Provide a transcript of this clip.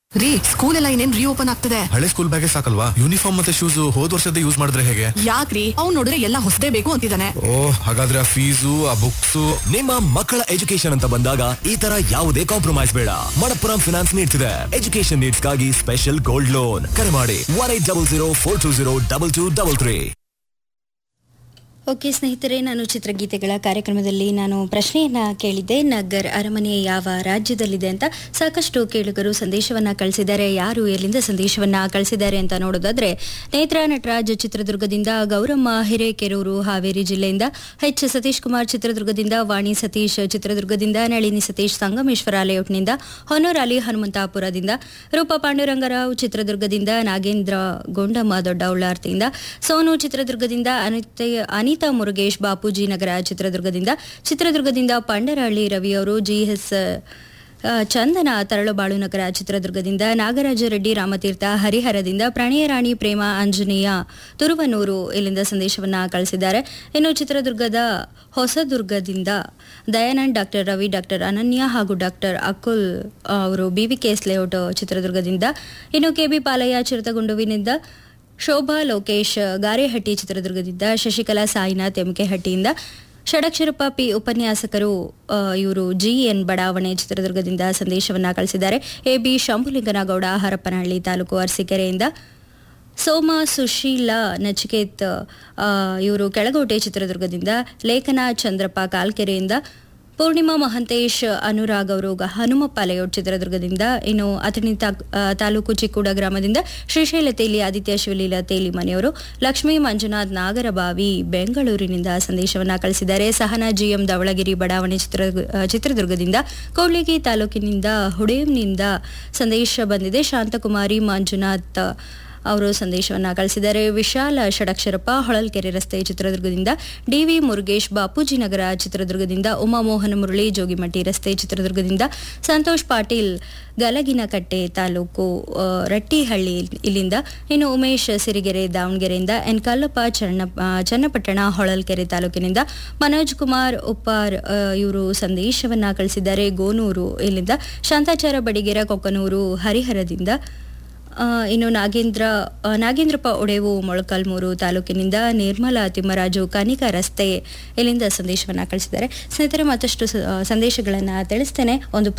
ರೀ ಸ್ಕೂಲ್ ಎಲ್ಲ ಇನ್ನೇನ್ ರೀಓಪನ್ ಆಗ್ತದೆ ಹಳೆ ಸ್ಕೂಲ್ ಬ್ಯಾಗೆ ಸಾಕಲ್ವಾ ಯೂನಿಫಾರ್ಮ್ ಮತ್ತೆ ಶೂಸ್ ಹೋದ್ ವರ್ಷದ ಯೂಸ್ ಮಾಡಿದ್ರೆ ಹೇಗೆ ಯಾಕ್ರಿ ಅವ್ನ್ ನೋಡಿದ್ರೆ ಎಲ್ಲ ಹೊಸದೇ ಬೇಕು ಅಂತಿದ್ದಾನೆ ಓ ಹಾಗಾದ್ರೆ ಆ ಫೀಸು ಆ ಬುಕ್ಸು ನಿಮ್ಮ ಮಕ್ಕಳ ಎಜುಕೇಶನ್ ಅಂತ ಬಂದಾಗ ಈ ತರ ಯಾವುದೇ ಕಾಂಪ್ರಮೈಸ್ ಬೇಡ ಮಣಪ್ಪುರಂ ಫಿನಾನ್ಸ್ ನೀಡ್ತಿದೆ ಎಜುಕೇಶನ್ ನೀಡ್ಸ್ಗಾಗಿ ಸ್ಪೆಷಲ್ ಗೋಲ್ಡ್ ಲೋನ್ ಕರೆ ಮಾಡಿ one eight double zero four two zero double two double three okay ಸ್ನೇಹಿತರೆ ನಾನು ಚಿತ್ರಗೀತೆಗಳ ಕಾರ್ಯಕ್ರಮದಲ್ಲಿ ನಾನು ಪ್ರಶ್ನೆಯನ್ನ ಕೇಳಿದ್ದೆ ನಗರ್ ಅರಮನೆ ಯಾವ ರಾಜ್ಯದಲ್ಲಿದೆ ಅಂತ ಸಾಕಷ್ಟು ಕೇಳುಗರು ಸಂದೇಶವನ್ನ ಕಳಿಸಿದ್ದಾರೆ ಯಾರು ಎಲ್ಲಿಂದ ಸಂದೇಶವನ್ನ ಕಳಿಸಿದ್ದಾರೆ ಅಂತ ನೋಡೋದಾದ್ರೆ ನೇತ್ರಾ ನಟರಾಜ್ ಚಿತ್ರದುರ್ಗದಿಂದ ಗೌರಮ್ಮ ಹಿರೇಕೆರೂರು ಹಾವೇರಿ ಜಿಲ್ಲೆಯಿಂದ ಎಚ್ ಸತೀಶ್ ಕುಮಾರ್ ಚಿತ್ರದುರ್ಗದಿಂದ ವಾಣಿ ಸತೀಶ್ ಚಿತ್ರದುರ್ಗದಿಂದ ನಳಿನಿ ಸತೀಶ್ ಸಂಗಮೇಶ್ವರ ಲೇಔಟ್ನಿಂದ ಹೊನ್ನೂರಾಲಿ ಹನುಮಂತಾಪುರದಿಂದ ರೂಪ ಪಾಂಡುರಂಗರಾವ್ ಚಿತ್ರದುರ್ಗದಿಂದ ನಾಗೇಂದ್ರ ಗೊಂಡಮ್ಮ ದೊಡ್ಡ ಉಳ್ಳಾರ್ತಿಯಿಂದ ಸೋನು ಚಿತ್ರದುರ್ಗದಿಂದ ಅನಿತ ಅನಿತಾ ಮುರುಗೇಶ್ ಬಾಪೂಜಿ ನಗರ ಚಿತ್ರದುರ್ಗದಿಂದ ಚಿತ್ರದುರ್ಗದಿಂದ ಪಂಡರಹಳ್ಳಿ ರವಿ ಅವರು ಜಿಎಸ್ ಆ, ಚಂದನ ತರಳುಬಾಳು ನಗರ ಚಿತ್ರದುರ್ಗದಿಂದ ನಾಗರಾಜ ರೆಡ್ಡಿ ರಾಮತೀರ್ಥ ಹರಿಹರದಿಂದ ಪ್ರಣಯ ರಾಣಿ ಪ್ರೇಮ ಆಂಜನೇಯ ತುರುವನೂರು ಇಲ್ಲಿಂದ ಸಂದೇಶವನ್ನ ಕಳಿಸಿದ್ದಾರೆ ಇನ್ನು ಚಿತ್ರದುರ್ಗದ ಹೊಸದುರ್ಗದಿಂದ ದಯಾನಂದ್ ಡಾಕ್ಟರ್ ರವಿ ಡಾಕ್ಟರ್ ಅನನ್ಯ ಹಾಗೂ ಡಾಕ್ಟರ್ ಅಕುಲ್ ಆ, ಅವರು ಬಿವಿಕೆಎಸ್ ಲೇಔಟ್ ಚಿತ್ರದುರ್ಗದಿಂದ ಇನ್ನು ಕೆಬಿ ಪಾಲಯ್ಯ ಚಿರತಗುಂಡುವಿನಿಂದ ಶೋಭಾ ಲೋಕೇಶ್ ಗಾರೆಹಟ್ಟಿ ಚಿತ್ರದುರ್ಗದಿಂದ ಶಶಿಕಲಾ ಸಾಯಿನಾಥ್ ಎಮ್ಕೆಹಟ್ಟಿಯಿಂದ ಷಡಕ್ಷರಪ್ಪ ಪಿ ಉಪನ್ಯಾಸಕರು ಇವರು ಜಿಎನ್ ಬಡಾವಣೆ ಚಿತ್ರದುರ್ಗದಿಂದ ಸಂದೇಶವನ್ನ ಕಳಿಸಿದ್ದಾರೆ ಎ ಬಿ ಶಂಭುಲಿಂಗನಗೌಡ ಹರಪನಹಳ್ಳಿ ತಾಲೂಕು ಅರಸೀಕೆರೆಯಿಂದ ಸೋಮ ಸುಶೀಲ ನಚಿಕೇತ್ ಇವರು ಕೆಳಗೋಟೆ ಚಿತ್ರದುರ್ಗದಿಂದ ಲೇಖನ ಚಂದ್ರಪ್ಪ ಕಾಲ್ಕೆರೆಯಿಂದ ಪೂರ್ಣಿಮಾ ಮಹಂತೇಶ್ ಅನುರಾಗ್ ಅವರು ಗ- ಹನುಮಪ್ಪ ಲೇಔಟ್ ಚಿತ್ರದುರ್ಗದಿಂದ ಇನ್ನು ಅಥಣಿ ತಾಕ್- ಆ, ತಾಲೂಕು ಚಿಕ್ಕೂಡ ಗ್ರಾಮದಿಂದ ಶ್ರೀಶೈಲ ತೇಲಿ ಆದಿತ್ಯ ಶಿವಲೀಲ ತೇಲಿ ಮನೆಯವರು ಲಕ್ಷ್ಮೀ ಮಂಜುನಾಥ್ ನಾಗರಬಾವಿ ಬೆಂಗಳೂರಿನಿಂದ ಸಂದೇಶವನ್ನ ಕಳಿಸಿದ್ದಾರೆ ಸಹನಾ ಜಿಎಂ ಧವಳಗಿರಿ ಬಡಾವಣೆ ಚಿತ್ರ ಆ, ಚಿತ್ರದುರ್ಗದಿಂದ ಕೂಡ್ಲಿಗಿ ತಾಲೂಕಿನಿಂದ ಹುಡೇವ್ನಿಂದ ಸಂದೇಶ ಬಂದಿದೆ ಶಾಂತಕುಮಾರಿ ಮಂಜುನಾಥ್ ಅವರು ಸಂದೇಶವನ್ನ ಕಳಿಸಿದ್ದಾರೆ ವಿಶಾಲ ಷಡಕ್ಷರಪ್ಪ ಹೊಳಲ್ಕೆರೆ ರಸ್ತೆ ಚಿತ್ರದುರ್ಗದಿಂದ ಡಿವಿ ಮುರುಗೇಶ್ ಬಾಪೂಜಿ ನಗರ ಚಿತ್ರದುರ್ಗದಿಂದ ಉಮಾಮೋಹನ ಮುರಳಿ ಜೋಗಿಮಟ್ಟಿ ರಸ್ತೆ ಚಿತ್ರದುರ್ಗದಿಂದ ಸಂತೋಷ್ ಪಾಟೀಲ್ ಗಲಗಿನಕಟ್ಟೆ ತಾಲೂಕು ಆ, ರಟ್ಟಿಹಳ್ಳಿ ಇಲ್ಲಿಂದ ಇನ್ನು ಉಮೇಶ್ ಸಿರಿಗೆರೆ ದಾವಣಗೆರೆಯಿಂದ ಎನ್ ಕಲ್ಲಪ್ಪ ಚನ್ನ ಆ, ಚನ್ನಪಟ್ಟಣ ಹೊಳಲ್ಕೆರೆ ತಾಲೂಕಿನಿಂದ ಮನೋಜ್ ಕುಮಾರ್ ಉಪ್ಪಾರ್ ಇವರು ಸಂದೇಶವನ್ನ ಕಳಿಸಿದ್ದಾರೆ ಗೋನೂರು ಇಲ್ಲಿಂದ ಶಾಂತಾಚಾರ ಬಡಿಗೆರ ಕೊಕ್ಕನೂರು ಹರಿಹರದಿಂದ ಆ, ಇನ್ನು ನಾಗೇಂದ್ರ ಆ, ನಾಗೇಂದ್ರಪ್ಪ ಒಡೆವು ಮೊಳಕಾಲ್ಮೂರು ತಾಲೂಕಿನಿಂದ ನಿರ್ಮಲಾ ತಿಮ್ಮರಾಜು ಕನಿಕಾ ರಸ್ತೆ ಇಲ್ಲಿಂದ ಸಂದೇಶವನ್ನ ಕಳಿಸಿದ್ದಾರೆ ಸ್ನೇಹಿತರೆ ಮತ್ತಷ್ಟು ಸ- ಆ, ಸಂದೇಶಗಳನ್ನ ತಿಳಿಸ್ತೇನೆ ಒಂದು